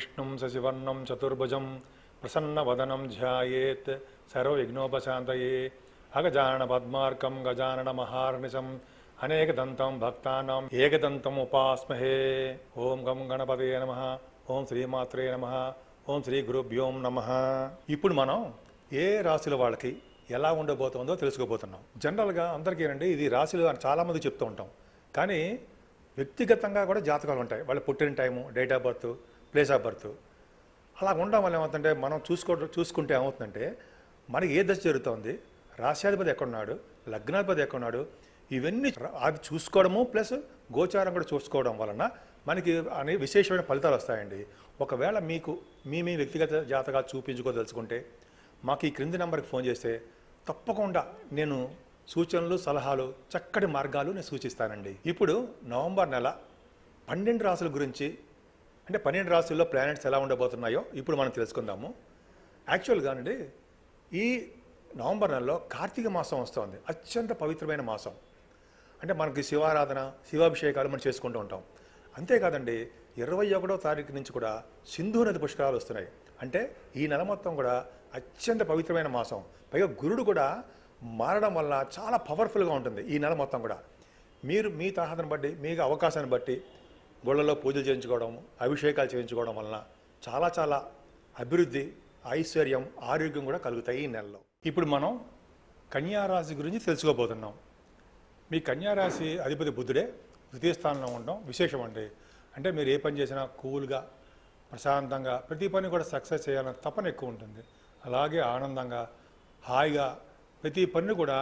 విష్ణుం శశివర్ణం చతుర్భుజం ప్రసన్నవదనం ధ్యాయేత్ సర్వవిఘ్నోపశాంతయే అగజానన పద్మార్కం గజానన మహార్నిశం అనేకదంతం భక్తానాం ఏకదంతం ఉపాస్మహే ఓం గం గణపతయే నమ ఓం శ్రీమాత్రే నమ ఓం శ్రీ గురుభ్యోం నమ ఇప్పుడు మనం ఏ రాశుల వాళ్ళకి ఎలా ఉండబోతుందో తెలుసుకోబోతున్నాం జనరల్గా అందరికీ ఏంటంటే ఇది రాశులు అని చాలామంది చెప్తూ ఉంటాం కానీ వ్యక్తిగతంగా కూడా జాతకాలు ఉంటాయి వాళ్ళ పుట్టిన time date of birth place of birth అలా ఉండడం వల్ల ఏమవుతుందంటే మనం చూసుకో చూసుకుంటే ఏమవుతుందంటే మనకి ఏ దశ జరుగుతుంది రాశ్యాధిపతి ఎక్కడున్నాడు లగ్నాధిపతి ఎక్కడున్నాడు ఇవన్నీ ర- అది చూసుకోవడము ప్లస్ గోచారం కూడా చూసుకోవడం వలన మనకి అనే విశేషమైన ఫలితాలు వస్తాయండి ఒకవేళ మీకు మీ మీ వ్యక్తిగత జాతకాలు చూపించుకోదలుచుకుంటే మాకు ఈ క్రింది నెంబర్కి ఫోన్ చేస్తే తప్పకుండా నేను సూచనలు సలహాలు చక్కటి మార్గాలు నేను సూచిస్తానండి ఇప్పుడు నవంబర్ నెల పన్నెండు రాసుల గురించి అంటే పన్నెండు రాసుల్లో ప్లానెట్స్ ఎలా ఉండబోతున్నాయో ఇప్పుడు మనం తెలుసుకుందాము యాక్చువల్గా అండి ఈ నవంబర్ నెలలో కార్తీక మాసం వస్తుంది అత్యంత పవిత్రమైన మాసం అంటే మనకి శివారాధన శివాభిషేకాలు మనం చేసుకుంటూ ఉంటాం అంతేకాదండి ఇరవై ఒకటో తారీఖు నుంచి కూడా సింధు నది పుష్కరాలు వస్తున్నాయి అంటే ఈ నెల మొత్తం కూడా అత్యంత పవిత్రమైన మాసం పైగా గురుడు కూడా మారడం వల్ల చాలా పవర్ఫుల్గా ఉంటుంది ఈ నెల మొత్తం కూడా మీరు మీ తరహాను బట్టి మీకు అవకాశాన్ని బట్టి గుళ్ళలో పూజలు చేయించుకోవడం అభిషేకాలు చేయించుకోవడం వలన చాలా చాలా అభివృద్ధి ఐశ్వర్యం ఆరోగ్యం కూడా కలుగుతాయి ఈ నెలలో ఇప్పుడు మనం కన్యా రాశి గురించి తెలుసుకోబోతున్నాం మీ కన్యా రాశి అధిపతి బుద్ధుడే ద్వితీయ స్థానంలో ఉండడం విశేషం అండి అంటే మీరు ఏ పని చేసినా కూల్గా ప్రశాంతంగా ప్రతి పని కూడా సక్సెస్ చేయాలని తపన ఎక్కువ ఉంటుంది అలాగే ఆనందంగా హాయిగా ప్రతి పని కూడా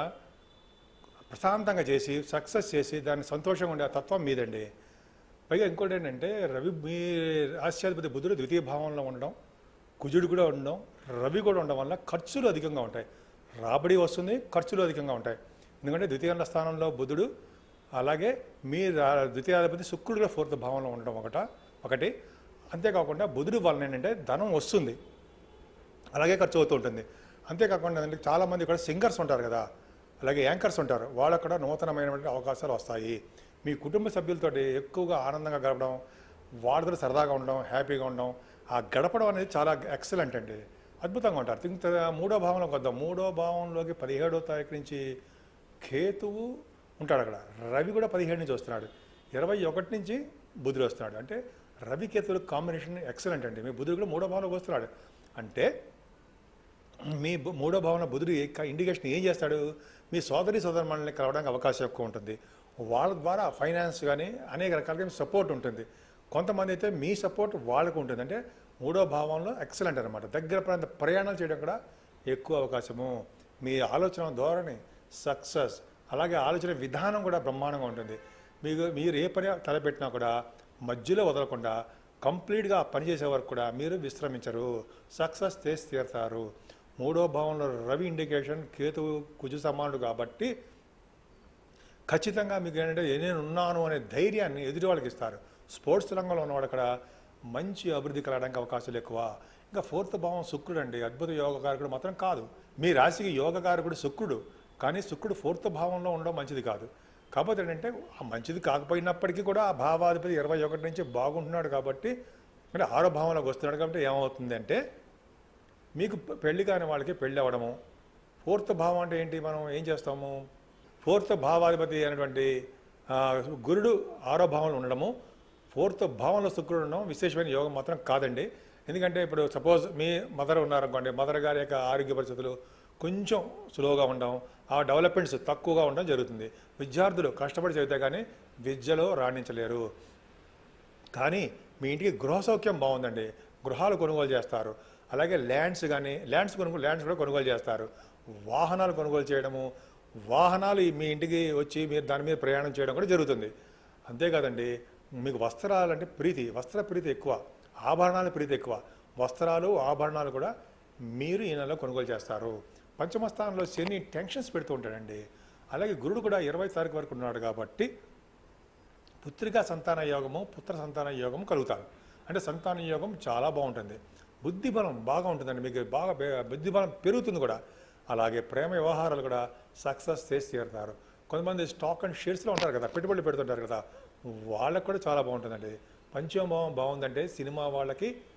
ప్రశాంతంగా చేసి సక్సెస్ చేసి దాన్ని సంతోషంగా ఉండే ఆ తత్వం మీదండి పైగా ఇంకోటి ఏంటంటే రవి మీ రాశ్యాధిపతి బుధుడు ద్వితీయ భావంలో ఉండడం కుజుడు కూడా ఉండడం రవి కూడా ఉండడం వల్ల ఖర్చులు అధికంగా ఉంటాయి రాబడి వస్తుంది ఖర్చులు అధికంగా ఉంటాయి ఎందుకంటే ద్వితీయ స్థానంలో బుధుడు అలాగే మీ రా- ద్వితీయాధిపతి శుక్రుడు కూడా ఫోర్త్ భావంలో ఉండడం ఒకట ఒకటి అంతేకాకుండా బుధుడు వలన ఏంటంటే ధనం వస్తుంది అలాగే ఖర్చు అవుతూ ఉంటుంది అంతేకాకుండా ఏంటంటే చాలామంది ఇక్కడ సింగర్స్ ఉంటారు కదా అలాగే యాంకర్స్ ఉంటారు వాళ్ళకు కూడా నూతనమైనటువంటి అవకాశాలు వస్తాయి మీ కుటుంబ సభ్యులతో ఎక్కువగా ఆనందంగా గడపడం వాళ్ళతో సరదాగా ఉండడం హ్యాపీగా ఉండడం ఆ గడపడం అనేది చాలా ఎక్సలెంట్ అండి అద్భుతంగా ఉంటారు ఇంత మూడో భావంలోకి వద్దాం మూడో భావంలోకి పదిహేడో తారీఖు నుంచి కేతువు ఉంటాడు అక్కడ రవి కూడా పదిహేడు నుంచి వస్తున్నాడు ఇరవై ఒకటి నుంచి బుధుడు వస్తున్నాడు అంటే రవి కేతువుల కాంబినేషన్ ఎక్సలెంట్ అండి మీ బుధుడు కూడా మూడో భావంలోకి వస్తున్నాడు అంటే మీ బు- మూడో భావన బుధుడు ఏ- ఇండికేషన్ ఏం చేస్తాడు మీ సోదరి సోదరుమణుల్ని కలవడానికి అవకాశం ఎక్కువ ఉంటుంది వాళ్ళ ద్వారా ఫైనాన్స్ కానీ అనేక రకాలుగా సపోర్ట్ ఉంటుంది కొంతమంది అయితే మీ సపోర్ట్ వాళ్ళకు ఉంటుంది అంటే మూడో భావంలో ఎక్సలెంట్ అనమాట దగ్గర ప్రాంత ప్రయాణాలు చేయడం కూడా ఎక్కువ అవకాశము మీ ఆలోచన ధోరణి సక్సెస్ అలాగే ఆలోచన విధానం కూడా బ్రహ్మాండంగా ఉంటుంది మీకు మీరు ఏ పని తలపెట్టినా కూడా మధ్యలో వదలకుండా కంప్లీట్గా ఆ పని చేసే వరకు కూడా మీరు విశ్రమించరు సక్సెస్ చేసి తీరుతారు మూడో భావంలో రవి ఇండికేషన్ కేతువు కుజు సమానుడు కాబట్టి ఖచ్చితంగా మీకు ఏంటంటే నేను ఉన్నాను అనే ధైర్యాన్ని ఎదుటి వాళ్ళకి ఇస్తారు స్పోర్ట్స్ రంగంలో ఉన్నవాడు అక్కడ మంచి అభివృద్ధి కలగడానికి అవకాశాలు ఎక్కువ ఇంకా ఫోర్త్ భావం శుక్రుడు అండి అద్భుత యోగకారకుడు మాత్రం కాదు మీ రాశికి యోగకారకుడు శుక్రుడు కానీ శుక్రుడు ఫోర్త్ భావంలో ఉండడం మంచిది కాదు కాకపోతే ఏంటంటే ఆ మంచిది కాకపోయినప్పటికీ కూడా ఆ భావాధిపతి ఇరవై ఒకటి నుంచి బాగుంటున్నాడు కాబట్టి అంటే ఆరో భావంలోకి వస్తున్నాడు కాబట్టి ఏమవుతుంది అంటే మీకు పె- పెళ్లి కాని వాళ్ళకి పెళ్ళి అవ్వడము ఫోర్త్ భావం అంటే ఏంటి మనం ఏం చేస్తాము ఫోర్త్ భావాధిపతి అయినటువంటి ఆ, గురుడు ఆరో భావంలో ఉండడము ఫోర్త్ భావంలో శుక్రుడు ఉండడం విశేషమైన యోగం మాత్రం కాదండి ఎందుకంటే ఇప్పుడు సపోజ్ మీ మదర్ ఉన్నారనుకోండి మదర్ గారి యొక్క ఆరోగ్య పరిస్థితులు కొంచెం స్లోగా ఉండడం ఆ డెవలప్మెంట్స్ తక్కువగా ఉండడం జరుగుతుంది విద్యార్థులు కష్టపడి చదివితే కానీ విద్యలో రాణించలేరు కానీ మీ ఇంటికి గృహ సౌఖ్యం బాగుందండి గృహాలు కొనుగోలు చేస్తారు అలాగే ల్యాండ్స్ కానీ ల్యాండ్స్ కొనుగోలు ల్యాండ్స్ కూడా కొనుగోలు చేస్తారు వాహనాలు కొనుగోలు చేయడము వాహనాలు మీ ఇంటికి వచ్చి మీరు దాని మీద ప్రయాణం చేయడం కూడా జరుగుతుంది అంతేకాదండి మీకు వస్త్రాలు అంటే ప్రీతి వస్త్ర ప్రీతి ఎక్కువ ఆభరణాల ప్రీతి ఎక్కువ వస్త్రాలు ఆభరణాలు కూడా మీరు ఈ నెలలో కొనుగోలు చేస్తారు పంచమ స్థానంలో శని టెన్షన్స్ పెడుతూ ఉంటాడండి అలాగే గురుడు కూడా ఇరవై తారీఖు వరకు ఉన్నాడు కాబట్టి పుత్రికా సంతాన యోగము పుత్ర సంతాన యోగము కలుగుతారు అంటే సంతాన యోగం చాలా బాగుంటుంది బుద్ధి బలం బాగా ఉంటుందండి మీకు బాగా బే- బుద్ధి బలం పెరుగుతుంది కూడా అలాగే ప్రేమ వ్యవహారాలు కూడా సక్సెస్ చేసి తీరుతారు కొంతమంది స్టాక్ అండ్ షేర్స్లో ఉంటారు కదా పెట్టుబడులు పెడుతుంటారు కదా వాళ్ళకు కూడా చాలా బాగుంటుందండి పంచమ భావం బాగుందంటే సినిమా వాళ్ళకి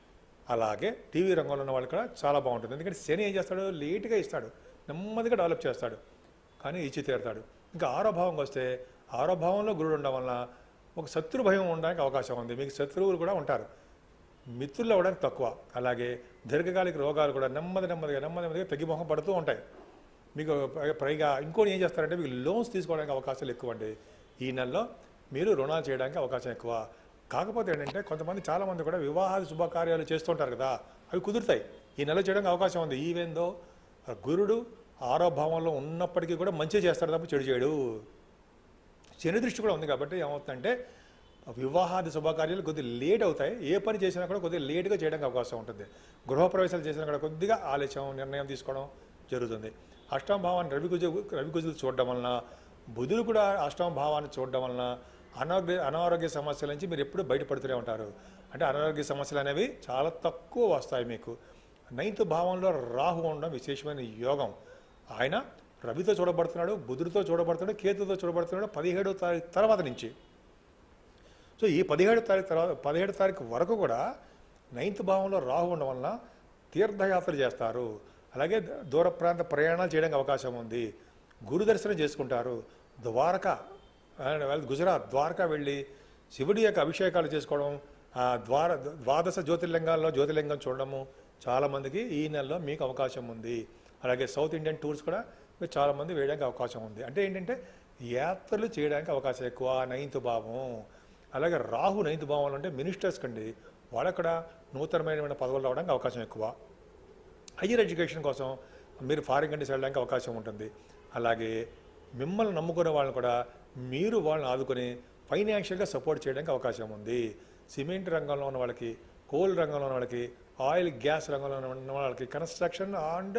అలాగే టీవీ రంగంలో ఉన్న వాళ్ళు కూడా చాలా బాగుంటుంది ఎందుకంటే శని ఏం చేస్తాడు లేట్గా ఇస్తాడు నెమ్మదిగా డెవలప్ చేస్తాడు కానీ ఇచ్చి తీరుతాడు ఇంకా ఆరో భావంకి వస్తే ఆరో భావంలో గురుడు ఉండడం వలన ఒక శత్రు భయం ఉండడానికి అవకాశం ఉంది మీకు శత్రువులు కూడా ఉంటారు మిత్రులు అవ్వడానికి తక్కువ అలాగే దీర్ఘకాలిక రోగాలు కూడా నెమ్మది నెమ్మదిగా నెమ్మది నెమ్మదిగా తగ్గిమొహం పడుతూ ఉంటాయి మీకు పై- పైగా ఇంకోటి ఏం చేస్తారంటే మీకు లోన్స్ తీసుకోవడానికి అవకాశాలు ఎక్కువ అండి ఈ నెలలో మీరు రుణాలు చేయడానికి అవకాశం ఎక్కువ కాకపోతే ఏంటంటే కొంతమంది చాలామంది కూడా వివాహాది శుభకార్యాలు చేస్తుంటారు కదా అవి కుదురుతాయి ఈ నెల చేయడానికి అవకాశం ఉంది ఈవెన్ దో గురుడు ఆరో భావంలో ఉన్నప్పటికీ కూడా మంచి చేస్తాడు తప్ప చెడు చేయడు శని దృష్టి కూడా ఉంది కాబట్టి ఏమవుతుందంటే వివాహాది శుభకార్యాలు కొద్దిగా లేట్ అవుతాయి ఏ పని చేసినా కూడా కొద్దిగా లేట్గా చేయడానికి అవకాశం ఉంటుంది గృహప్రవేశాలు చేసినా కూడా కొద్దిగా ఆలస్యం నిర్ణయం తీసుకోవడం జరుగుతుంది అష్టమ భావాన్ని రవి కుజ రవి కుజులు చూడడం వలన బుధుడు కూడా అష్టమ భావాన్ని చూడడం వలన అనారోగ్య అనారోగ్య సమస్యల నుంచి మీరు ఎప్పుడు బయటపడుతూనే ఉంటారు అంటే అనారోగ్య సమస్యలు అనేవి చాలా తక్కువ వస్తాయి మీకు నైన్త్ భావంలో రాహు ఉండడం విశేషమైన యోగం ఆయన రవితో చూడబడుతున్నాడు బుధుడితో చూడబడుతున్నాడు కేతుతో చూడబడుతున్నాడు పదిహేడో తారీఖు తర్వాత నుంచి సో ఈ పదిహేడు తారీఖు తర్వాత పదిహేడు తారీఖు వరకు కూడా నైన్త్ భావంలో రాహు ఉండడం వలన తీర్థయాత్ర చేస్తారు అలాగే దూర ప్రాంత ప్రయాణాలు చేయడానికి అవకాశం ఉంది గురు దర్శనం చేసుకుంటారు ద్వారకా అండ్ వాళ్ళు గుజరాత్ ద్వారకా వెళ్ళి శివుడి యొక్క అభిషేకాలు చేసుకోవడం ఆ ద్వార ద్వాదశ జ్యోతిర్లింగాల్లో జ్యోతిర్లింగం చూడడము చాలామందికి ఈ నెలలో మీకు అవకాశం ఉంది అలాగే సౌత్ ఇండియన్ టూర్స్ కూడా మీరు చాలామంది వేయడానికి అవకాశం ఉంది అంటే ఏంటంటే యాత్రలు చేయడానికి అవకాశం ఎక్కువ నైన్త్ భావం అలాగే రాహు నైన్త్ భావంలో అంటే మినిస్టర్స్ కండి వాళ్ళక్కడ నూతనమైన పదవులు రావడానికి అవకాశం ఎక్కువ హయ్యర్ ఎడ్యుకేషన్ కోసం మీరు ఫారిన్ కంట్రీస్ వెళ్ళడానికి అవకాశం ఉంటుంది అలాగే మిమ్మల్ని నమ్ముకునే వాళ్ళని కూడా మీరు వాళ్ళని ఆదుకొని ఫైనాన్షియల్గా సపోర్ట్ చేయడానికి అవకాశం ఉంది సిమెంట్ రంగంలో ఉన్న వాళ్ళకి కోల్ రంగంలో ఉన్న వాళ్ళకి ఆయిల్ గ్యాస్ రంగంలో ఉన్న వాళ్ళకి కన్స్ట్రక్షన్ అండ్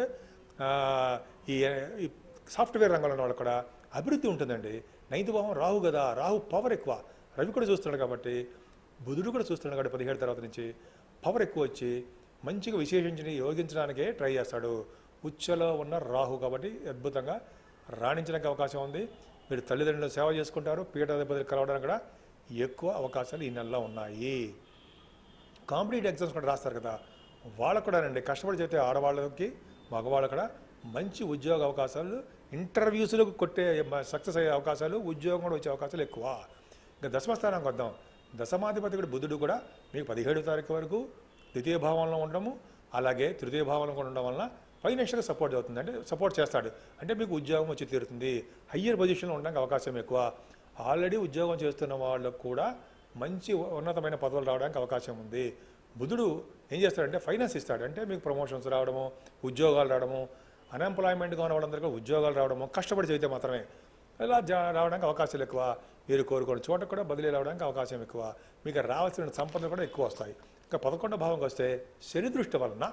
ఈ ఈ సాఫ్ట్వేర్ రంగంలో ఉన్న వాళ్ళకి కూడా అభివృద్ధి ఉంటుందండి నైన్త్ భావం రాహు కదా రాహు పవర్ ఎక్కువ రవి కూడా చూస్తున్నాడు కాబట్టి బుధుడు కూడా చూస్తున్నాడు కాబట్టి పదిహేడు తర్వాత నుంచి పవర్ ఎక్కువ వచ్చి మంచిగా విశేషించి యోగించడానికే ట్రై చేస్తాడు ఉచ్చలో ఉన్న రాహు కాబట్టి అద్భుతంగా రాణించడానికి అవకాశం ఉంది మీరు తల్లిదండ్రులు సేవ చేసుకుంటారు పీఠాధిపతులు కలవడానికి కూడా ఎక్కువ అవకాశాలు ఈ నెలలో ఉన్నాయి కాంపిటేటివ్ ఎగ్జామ్స్ కూడా రాస్తారు కదా వాళ్ళకు కూడా రండి కష్టపడి చేస్తే ఆడవాళ్ళకి మగవాళ్ళు కూడా మంచి ఉద్యోగ అవకాశాలు ఇంటర్వ్యూస్లకు కొట్టే సక్సెస్ అయ్యే అవకాశాలు ఉద్యోగం కూడా వచ్చే అవకాశాలు ఎక్కువ ఇంకా దశమస్థానానికి వద్దాం దశమాధిపతి కూడా బుధుడు కూడా మీకు పదిహేడు తారీఖు వరకు ద్వితీయ భావంలో ఉండడము అలాగే తృతీయ భావంలో కూడా ఉండడం వలన ఫైనాన్షియల్గా సపోర్ట్ అవుతుంది అంటే సపోర్ట్ చేస్తాడు అంటే మీకు ఉద్యోగం వచ్చి తీరుతుంది హయ్యర్ పొజిషన్లో ఉండడానికి అవకాశం ఎక్కువ ఆల్రెడీ ఉద్యోగం చేస్తున్న వాళ్ళకు కూడా మంచి ఉన్నతమైన పదవులు రావడానికి అవకాశం ఉంది బుధుడు ఏం చేస్తాడంటే ఫైనాన్స్ ఇస్తాడు అంటే మీకు ప్రమోషన్స్ రావడము ఉద్యోగాలు రావడము అన్ఎంప్లాయ్మెంట్గా ఉన్న వాళ్ళందరికీ ఉద్యోగాలు రావడము కష్టపడి చేస్తే మాత్రమే ఇలా జా- రావడానికి అవకాశాలు ఎక్కువ మీరు కోరుకున్న చోట కూడా బదిలీ రావడానికి అవకాశం ఎక్కువ మీకు రావాల్సిన సంపదలు కూడా ఎక్కువ వస్తాయి ఇంకా పదకొండో భావంకి వస్తే శని దృష్టి వలన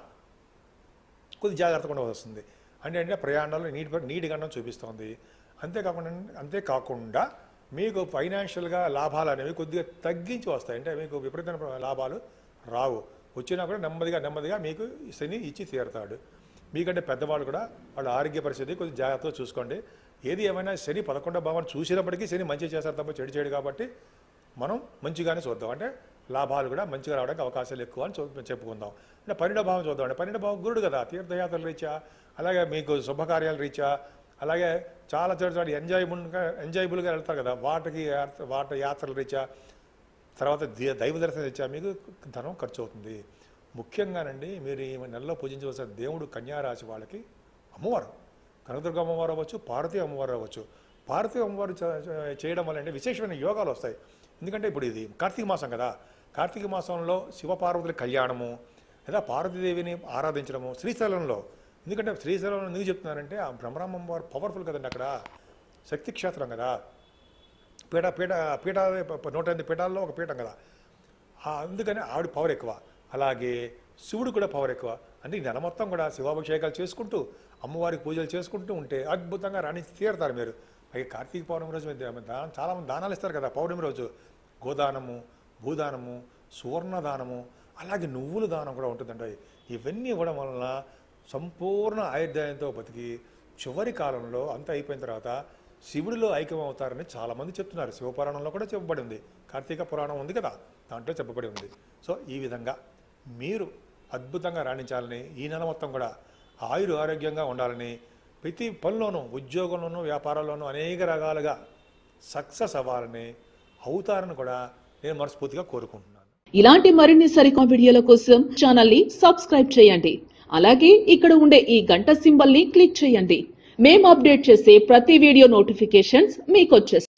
కొద్ది జాగ్రత్త కూడా వస్తుంది అంటే అంటే ప్రయాణాలు నీటి నీటి గండం చూపిస్తోంది అంతేకాకుండా అంతేకాకుండా మీకు ఫైనాన్షియల్గా లాభాలు అనేవి కొద్దిగా తగ్గించి వస్తాయి అంటే మీకు విపరీతమైన లాభాలు రావు వచ్చినా కూడా నెమ్మదిగా నెమ్మదిగా మీకు శని ఇచ్చి తీరుతాడు మీకంటే పెద్దవాళ్ళు కూడా వాళ్ళ ఆరోగ్య పరిస్థితి కొద్దిగా జాగ్రత్తగా చూసుకోండి ఏది ఏమైనా శని పదకొండో భావాన్ని చూసినప్పటికీ శని మంచి చేస్తారు తప్ప చెడు చేయడు కాబట్టి మనం మంచిగానే చూద్దాం అంటే లాభాలు కూడా మంచిగా రావడానికి అవకాశాలు ఎక్కువ అని చూ- చెప్పుకుందాం అంటే పన్నెండో భావం చూద్దాం అంటే పన్నెండో భావం గురుడు కదా తీర్థయాత్రల రీత్యా అలాగే మీకు శుభకార్యాల రీత్యా అలాగే చాలా చోట్ల చోట ఎంజాయబుల్గా ఎంజాయబుల్గా వెళ్తారు కదా వాటికి యాత్ర- వాటి యాత్రల రీత్యా తర్వాత ది- దైవ దర్శనం రీత్యా మీకు ధనం ఖర్చు అవుతుంది ముఖ్యంగానండి మీరు ఈ నెలలో పూజించవలసిన దేవుడు కన్యారాశి వాళ్ళకి అమ్మవారు కనకదుర్గ అమ్మవారు అవ్వచ్చు పార్వతీ అమ్మవారు అవ్వచ్చు పార్వతీ అమ్మవారు చ- చ- చేయడం వల్ల అంటే విశేషమైన యోగాలు వస్తాయి ఎందుకంటే ఇప్పుడు ఇది కార్తీక మాసం కదా కార్తీక మాసంలో శివపార్వతుల కళ్యాణము లేదా పార్వతీదేవిని ఆరాధించడము శ్రీశైలంలో ఎందుకంటే శ్రీశైలంలో ఎందుకు చెప్తున్నారంటే ఆ బ్రహ్మరామ అమ్మవారు పవర్ఫుల్ కదండి అక్కడ శక్తి క్షేత్రం కదా పీఠ పీఠ పీఠ నూట ఎనిమిది పీఠాల్లో ఒక పీఠం కదా ఆ అందుకని ఆవిడ పవర్ ఎక్కువ అలాగే శివుడు కూడా పవర్ ఎక్కువ అంటే ఈ నెల మొత్తం కూడా శివాభిషేకాలు చేసుకుంటూ అమ్మవారికి పూజలు చేసుకుంటూ ఉంటే అద్భుతంగా రాణించి తీరుతారు మీరు అలాగే కార్తీక పౌర్ణమి రోజు మీరు దా- దానం చాలామంది దానాలు ఇస్తారు కదా పౌర్ణమి రోజు గోదానము భూదానము సువర్ణ దానము అలాగే నువ్వుల దానం కూడా ఉంటుందండి ఇవన్నీ ఇవ్వడం వలన సంపూర్ణ ఆయుర్దాయంతో బతికి చివరి కాలంలో అంతా అయిపోయిన తర్వాత శివుడిలో ఐక్యం అవుతారని చాలామంది చెప్తున్నారు శివపురాణంలో కూడా చెప్పబడి ఉంది కార్తీక పురాణం ఉంది కదా దాంట్లో చెప్పబడి ఉంది సో ఈ విధంగా మీరు అద్భుతంగా రాణించాలని ఈ నెల మొత్తం కూడా ఆయురు ఆరోగ్యంగా ఉండాలని ప్రతి పనిలోనూ ఉద్యోగంలోనూ వ్యాపారంలోనూ అనేక రకాలుగా సక్సెస్ అవ్వాలని అవుతారని కూడా నేను మనస్ఫూర్తిగా కోరుకుంటున్నాను ఇలాంటి మరిన్ని సరికొత్త వీడియోల కోసం ఛానల్ ని సబ్స్క్రైబ్ చేయండి అలాగే ఇక్కడ ఉండే ఈ గంట సింబల్ ని క్లిక్ చేయండి మేము అప్డేట్ చేసే ప్రతి వీడియో నోటిఫికేషన్స్ మీకు వచ్చేస్తాయి